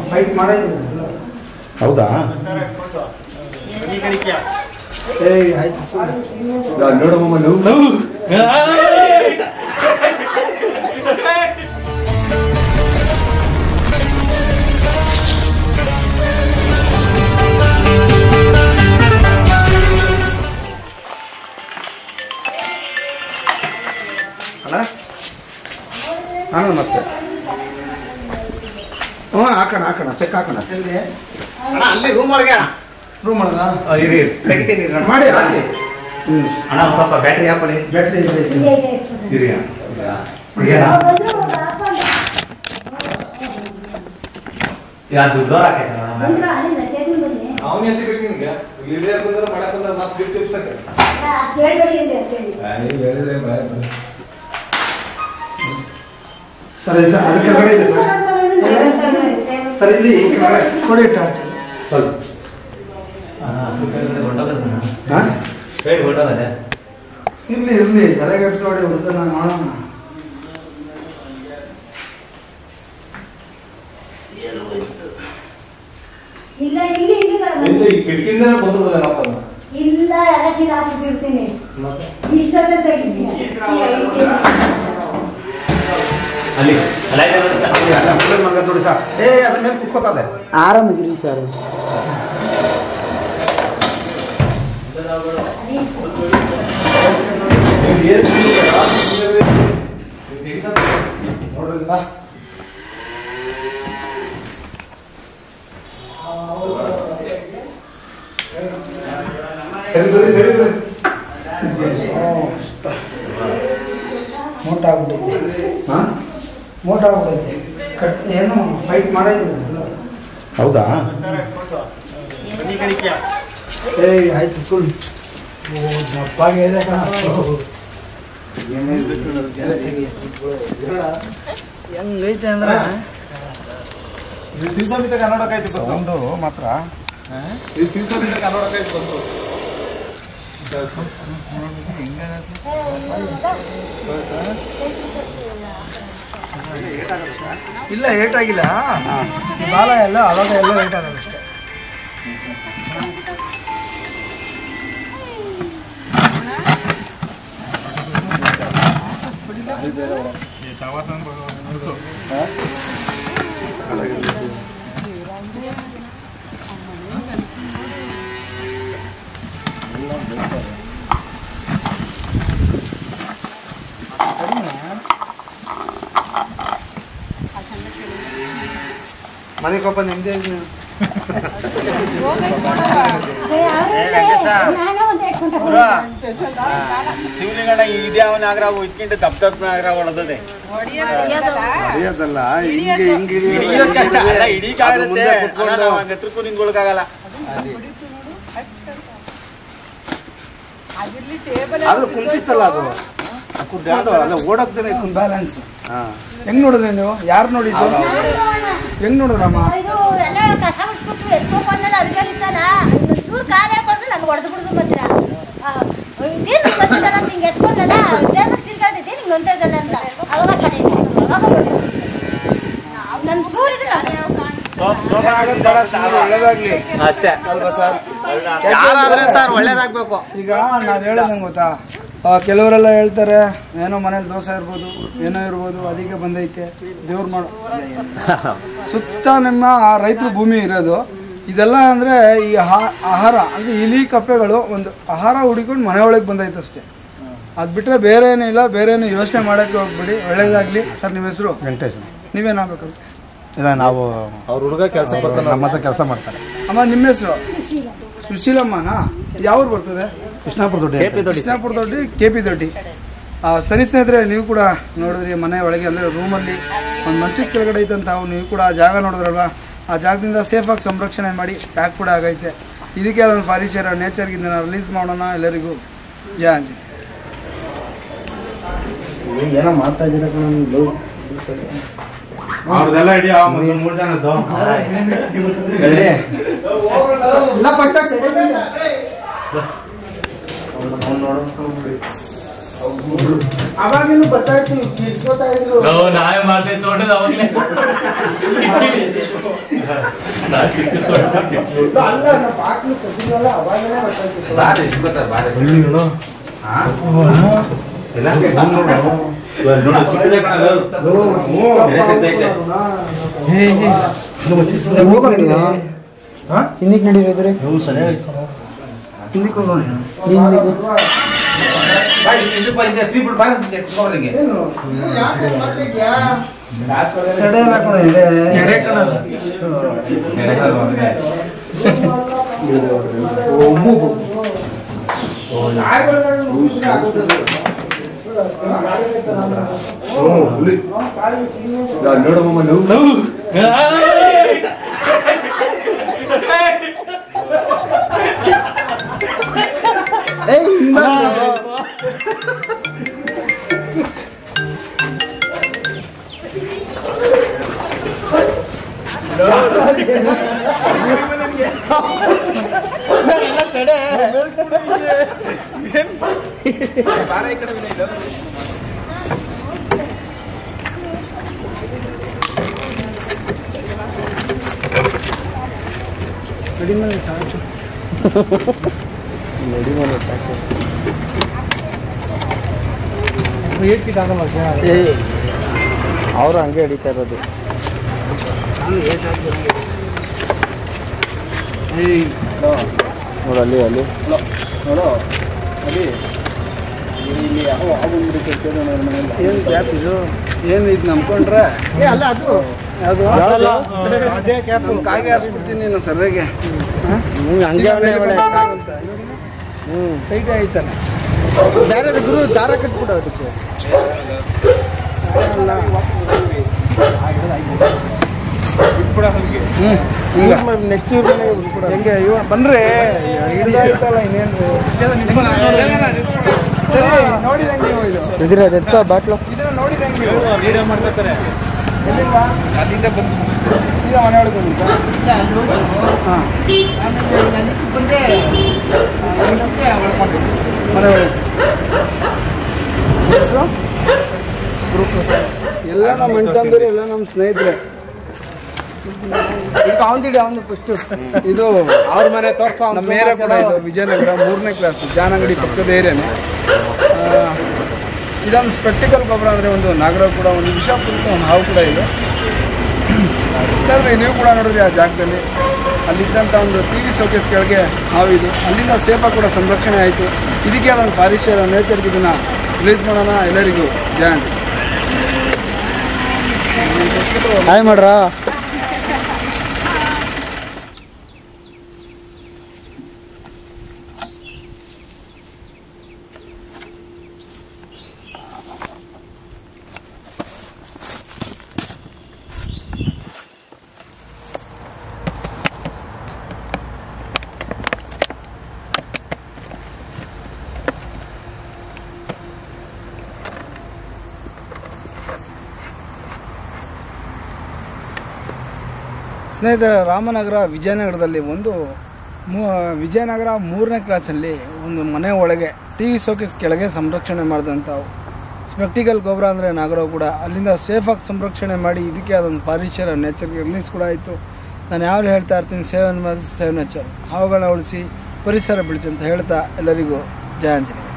Fight ಮಾಡೈತೆ ಹೌದಾ ಏಯ್ ಆಯ್ತು ನೋಡಮ್ಮ ಅಣ್ಣ ಹಾಂ ನಮಸ್ತೆ ಹ್ಞೂ ಹಾಕೋಣ ಹಾಕೋಣ ಚೆಕ್ ಹಾಕೋಣ ಅಣ್ಣ ಅಲ್ಲಿ ರೂಮ್ ಒಳಗೆ ಅಣ್ಣ ರೂಮ್ ಒಳಗ ಇರಿ ತೆಗಿತೀನಿ ಇರಿ ಅಣ್ಣ. ಮಾಡಿ ಹಾಕಿ ಹ್ಞೂ ಅಣ್ಣ ಒಂದ್ ಸ್ವಲ್ಪ ಬ್ಯಾಟ್ರಿ ಹಾಕೊಳ್ಳಿ ಬ್ಯಾಟ್ರಿ ಇದೆ ಇರಿ ಅಣ್ಣ. ಇರಿ ಅಣ್ಣ. ಯಾವ್ದು ಡೋರ್ ಹಾಕೈತೆ ಅಣ್ಣ ಅವನ್ ಎಂತ ಬೇಕು ನಿಮ್ಗೆ ಇಲ್ಲಿ ಬಂದ್ರೆ ಮಾಡಕ್ ಬಂದ್ರೆ ಮತ್ತೆ ಗಿಫ್ಟ್ ಇಪ್ಸಕ್ಕೆ ಸರ್ ಇದು ಸರ್ ಅದಕ್ಕೆ ಕೆಳಗಡೆ ಇದೆ ಸರ್ ಸರ್ ಇಲ್ಲಿ ಈ ಕೆಳಗಡೆ ಕೊಡಿ ಟಾರ್ಚ್ ಸ್ವಲ್ಪ ಹಾಂ ಹೇಳಿ ಹೊರಟೋಗದೆ ಇರ್ಲಿ ಇರ್ಲಿ ತಲೆಗೆಡ್ಸ್ಕೊಡಿ ಹುಡುಗನ ಮಾಡೋಣ ಇಲ್ಲ ಇಲ್ಲಿ ಇಲ್ಲಿ ಬರಲ್ಲ. ಇಲ್ಲಿ ಈ ಕಿಟಕಿಯಿಂದನೇ ಬಂದು ಬಿಡೋದು ಏನಪ್ಪ ಅಂದ್ರೆ. ಇಲ್ಲ ಎಲ್ಲ ಚೀಲ ಹಾಕ್ಬಿಟ್ಟಿರ್ತೀನಿ ಇಷ್ಟೊತ್ತ ತೆಗಿತೀನಿ ಅಲ್ಲಿ ಅಲ್ಲ ಇಲ್ಲಿ ಅಲ್ಲ ಹುಡುಗನ ಮಗ ನೋಡಿ ಸರ್ ಏ ಅದ್ರ ಮೇಲೆ ಕುತ್ಕೋತದೆ ಆರಾಮಾಗಿರಿ ಸರ್ ನೀವು ಏನ್ ತಿಂತೀರಾ? ನೀವು ತೆಗಿಸೋದು ನೋಡ್ರಿ ಬಾ. ಸರಿ ಸರಿ ಸರಿ ಸರಿ ಮೋಟ ಆಗ್ಬಿಟ್ಟೈತೆ ಹಾಂ ಮೋಟ ಆಗ್ಬಿಟ್ಟೈತೆ ಕಟ್ ಏನು ಫೈಟ್ ಮಾಡೈತೆ ಹೌದಾ ಏಯ್ ಆಯ್ತು ಫುಲ್ ಓ ದಪ್ಪಾಗೆ ಇದೆ ಕಣ ಹೆಂಗೈತೆ ಅಂದ್ರೆ ಇದು ಶಿವಸಮಿತ ಕನ್ನಡಕ ಐತಿ ಬಂತು. ಸೌಂಡು ಮಾತ್ರ ಇದು ಶಿವಸಮಿತ ಕನ್ನಡಕ ಐತಿ ಬಂತು ಇಲ್ಲ ಏಟ್ ಆಗಿಲ್ಲ ಬಾಲ ಎಲ್ಲ ಅವಾಗ ಎಲ್ಲ ಏಟ್ ಆಗಲ್ಲ ಅಷ್ಟೇ ಮನೆಗೊಬ್ಬ ನಿಮ್ದೇ ನಾನು ಒಂದು ಇಟ್ಕೊಂಡೆ ಶಿವಲಿಂಗಣ್ಣ ಇದ್ಯಾವ ನಾಗರಾವು ಇಟ್ಕೊಂಡು ದಪ್ಪ ದಪ್ಪ ನಾಗರಾವ್ ಹೊಡೆದದೆ ಹಿಡಿಯೋದಲ್ಲ ಹಿಂಗೆ ಹಿಂಗೆ ಹಿಡಿಯೋದ್ ಕಷ್ಟ ಅಲ್ಲ ಅದು ಹಿಡಿಕಾಗತ್ತೆ ಮುಂದೆ ಕುತ್ಕೊಂಡು ಹಂಗ ಹತ್ರಕ್ಕೂ ನಿಂತ್ಕೊಳಕ್ಕಾಗಲ್ಲ ಆದ್ರೂ ಕುಂತಿತ್ತಲ್ಲ ಅದು ಕುತ್ಕೊಂಡು ಅಲ್ಲ ಓಡೋಗ್ತಾನೆ ಬ್ಯಾಲೆನ್ಸ್ ಹೆಂಗ್ ನೋಡಿದ್ರಿ ನೀವು ಯಾರು ನೋಡಿದ್ದು ಹೆಂಗ್ ನೋಡಿದ್ರಮ್ಮ ಇದು ಎಲ್ಲ ಕಸ ಬಿಟ್ಬಿಟ್ಟು ಎತ್ಕೊಂಡ್ ಬಂದಲ್ಲ ಅರ್ಗಲಿತ್ತಲ್ಲ ಚೂರು ಕಾಲು ಹೇಳ್ಕೊಂಡು ನಾನು ಹೊಡೆದು ಬಿಡುದು ಮಾತ್ರ ಇದೇನು ಗೊತ್ತಿದ್ದಲ್ಲ ಅಂತ ಹಿಂಗೆ ಎತ್ಕೊಂಡಲ್ಲ ಟೇಬಲ್ ತಿರ್ಗಾಡ್ತೈತಿ ನಿಂಗೆ ನೊಂತೈತಲ್ಲ ಅಂತ ಅವಾಗ ಸಡೈತಿ ನನ್ನ ಚೂರು ಇದ್ರೆ ಒಳ್ಳೇದಾಗ್ಲಿ ಅಷ್ಟೇ ಅಲ್ವಾ ಸರ್ ಯಾರಾದ್ರೆ ಸರ್ ಒಳ್ಳೇದಾಗ್ಬೇಕು ಈಗ ನಾವ್ ಹೇಳೋದ್ ಹೆಂಗ್ ಗೊತ್ತಾ ಆ, ಕೆಲವರೆಲ್ಲ ಹೇಳ್ತಾರೆ ಏನೋ ಮನೇಲಿ ದೋಸೆ ಇರ್ಬೋದು ಏನೋ ಇರ್ಬೋದು ಅದಕ್ಕೆ ಬಂದೈತೆ ದೇವ್ರು ಮಾಡೋ ಅಲ್ಲ, ಏನು. ಸುತ್ತ ನಿಮ್ಮ ರೈತರ ಭೂಮಿ ಇರೋದು ಇದೆಲ್ಲ ಅಂದ್ರೆ ಈ ಆಹಾ- ಆಹಾರ ಅಂದ್ರೆ ಇಲಿ ಕಪ್ಪೆಗಳು ಒಂದು ಆಹಾರ ಹುಡುಕೊಂಡು ಮನೆ ಒಳಗೆ ಬಂದೈತೆ ಅಷ್ಟೇ ಅದ್ ಬಿಟ್ರೆ ಬೇರೆ ಏನಿಲ್ಲ ಬೇರೆ ಏನು ಯೋಚನೆ ಮಾಡಕ್ಕೆ ಹೋಗ್ಬಿಡಿ ಒಳ್ಳೇದಾಗ್ಲಿ ಸರ್ ನಿಮ್ಮ ಹೆಸರು ವೆಂಕಟೇಶ್ ನೀವೇನಾಗಬೇಕು ಇಲ್ಲ ನಾವು ಅವ್ರ ಹುಡುಗ ಕೆಲಸ ನಮ್ಮ ಹತ್ರ ಕೆಲಸ ಮಾಡ್ತಾರೆ ಅಮ್ಮ ನಿಮ್ಮ ಹೆಸರು ಸುಶೀಲಮ್ಮನಾ ಯಾವ ಬರ್ತದೆ ಕೃಷ್ಣಾಪುರ ದೊಡ್ಡ ಕೃಷ್ಣಾಪುರ ದೊಡ್ಡಿ ಕೆ ಪಿ ದೊಡ್ಡಿ ಆ, ಸರಿ ಸ್ನೇಹಿತರೆ ನೀವು ಕೂಡ ನೋಡಿದ್ರಿ ಮನೆ ಒಳಗೆ ಅಂದರೆ ರೂಮಲ್ಲಿ ಒಂದು ಮಂಚದ ಕೆಳಗಡೆ ಐತಂತ ತಾವು ನೀವು ಕೂಡ ಆ ಜಾಗ ನೋಡಿದ್ರಲ್ವಾ ಆ ಜಾಗದಿಂದ ಸೇಫಾಗಿ ಸಂರಕ್ಷಣೆ ಮಾಡಿ ಪ್ಯಾಕ್ ಕೂಡ ಆಗೈತೆ ಇದಕ್ಕೆ ಅದೊಂದು ಫಾರಿಶರ್ ನೇಚರ್ಗೆ ಇದನ್ನ ರಿಲೀಸ್ ಮಾಡೋಣ ಎಲ್ಲರಿಗೂ ಜಯ ಆಂಜನೇಯ ಏನೋ ಮಾಡ್ತಾ ಇದ್ದೀರ ಅವ್ರದೆಲ್ಲ ಹಿಡಿಯ ಮೂರ್ ಜನದ್ದು ಅವಾಗಿನೂ ಗೊತ್ತಾಯ್ತು ಕಿತ್ಕೋತಾ ಇದ್ರು ನಾವೇ ಮಾಡ್ತೇವೆ ಸೋಟದ ಅವಾಗಲೇ ಹಿಂದಿಕ್ ನಡೀರಿದ್ರೆ ಹಿಂದಿಕ್ ಹೋಗೋಣ ಸಡೆ ಹಾಕೋಣ ಅವರು ಹಂಗೆ ಹಿಡಿತಾ ಇರೋದು ನೋಡು ಅಲ್ಲಿ ಅಲ್ಲಿ ಏನು ಗ್ಯಾಪ್ ಇದು ಏನು ಇದು ನಂಬ್ಕೊಂಡ್ರೆ ಅಲ್ಲ ಅದು ಯಾವುದು ಅದೇ ಕ್ಯಾಪ್ ನಮ್ಮ ಕಾಗೆ ಹಾರಿಸ್ಬಿಡ್ತೀನಿ ನಾನು ಸರ್ರೆಗೆ ಹಂಗೆ ಅವನೇ ಒಳ್ಳೆ ಹ್ಮ್ ಸೈಟ್ ಆಯ್ತಲ್ಲ ಬೇರೆ ಗುರು ದಾರ ಕಟ್ಬಿಡು ಅದಕ್ಕೆ ಹ್ಮ್ ನೆಕ್ಸ್ಟ್ ಇವ್ರ ಮನೆಗೆ ಬಿಟ್ಬಿಡು. ಹೆಂಗೆ ಇವ ಬನ್ರಿ ಹಿಡ್ದಾಯ್ತಲ್ಲ ಇನ್ನೇನ್ರಿ ಸರಿ ನೋಡಿದಂಗೆ ನೀವು ಇದು ಇದ್ರ ಅದೆತ್ತ ಬಾಟ್ಲು ಇದನ್ನ ನೋಡಿದಂಗೆ ನೀವು ವಿಡಿಯೋ ಮಾಡ್ಕೊತಾರೆ ಎಲ್ಲಿಂದ ಅಲ್ಲಿಂದ ಬಂದು ಸೀದಾ ಮನೆ ಒಳಗೆ ಬಂದಿದ್ದ ಹಾಂ ಮನೆ ಒಳಗೆ ಹೆಸ್ರು? ಎಲ್ಲ ನಮ್ಮ ಅಣ್ತಂದಿರು ಎಲ್ಲ ನಮ್ಮ ಸ್ನೇಹಿತರೆ ಈಗ ಅವನ್ದಿಡಿ ಅವನು ಫಸ್ಟ್ ಇದು ಅವ್ರ ಮನೆ ತೋರ್ಸೋ ನಮ್ಮ ಮೇರೆ ಕೂಡ ಇದು ವಿಜಯನಗರ ಮೂರನೇ ಕ್ಲಾಸ್ ಜಾನಂಗಡಿ ಪಕ್ಕದ ಏರಿಯಾನೆ ಆ, ಇದೊಂದು ಸ್ಪೆಕ್ಟಿಕಲ್ ಗೊಬ್ಬರ ಅಂದರೆ ಒಂದು ನಾಗರಾವ್ ಕೂಡ ಒಂದು ವಿಷಾಪೂರಿತ ಒಂದು ಹಾವು ಕೂಡ ಇದೆ ಸ್ನೇಹಿತರೆ ನೀವು ಕೂಡ ನೋಡಿದ್ರಿ ಆ ಜಾಗದಲ್ಲಿ ಅಲ್ಲಿದ್ದಂಥ ಒಂದು ಟಿ ವಿ ಶೋಕೇಸ್ ಕೆಳಗೆ ಹಾವು ಇದು ಅಲ್ಲಿಂದ ಸೇಫಾಗಿ ಕೂಡ ಸಂರಕ್ಷಣೆ ಆಯಿತು ಇದಕ್ಕೆ ಅದೊಂದು ಫಾರೆಸ್ಟರ್ ನೇಚರ್ಗೆ ಇದನ್ನು ರಿಲೀಸ್ ಮಾಡೋಣ ಎಲ್ಲರಿಗೂ ಜಯಂತಿ ಹಾಯ್ ಮಾಡ್ರಾ ಸ್ನೇಹಿತರೆ ರಾಮನಗರ ವಿಜಯನಗರದಲ್ಲಿ ಒಂದು ಮೂ ವಿಜಯನಗರ ಮೂರನೇ ಕ್ಲಾಸಲ್ಲಿ ಒಂದು ಮನೆ ಒಳಗೆ ಟಿ ವಿ ಶೋಕೇಸ್ ಕೆಳಗೆ ಸಂರಕ್ಷಣೆ ಮಾಡಿದಂಥ ಸ್ಪೆಕ್ಟಿಕಲ್ ಗೊಬ್ಬರ ಅಂದರೆ ನಾಗರಾವ್ ಕೂಡ ಅಲ್ಲಿಂದ ಸೇಫಾಗಿ ಸಂರಕ್ಷಣೆ ಮಾಡಿ ಇದಕ್ಕೆ ಅದೊಂದು ಫಾರಿಚರ್ ನೇಚರ್ಗೆ ರಿಲೀಸ್ ಕೂಡ ಆಯಿತು ನಾನು ಯಾವಾಗಲೂ ಹೇಳ್ತಾ ಇರ್ತೀನಿ ಸೇವ್ ಸೇವ್ ನೇಚರ್ ಹಾವುಗಳನ್ನ ಉಳಿಸಿ ಪರಿಸರ ಬೆಳೆಸಿ ಅಂತ ಹೇಳ್ತಾ ಎಲ್ಲರಿಗೂ ಜಯಾಂಜಲಿ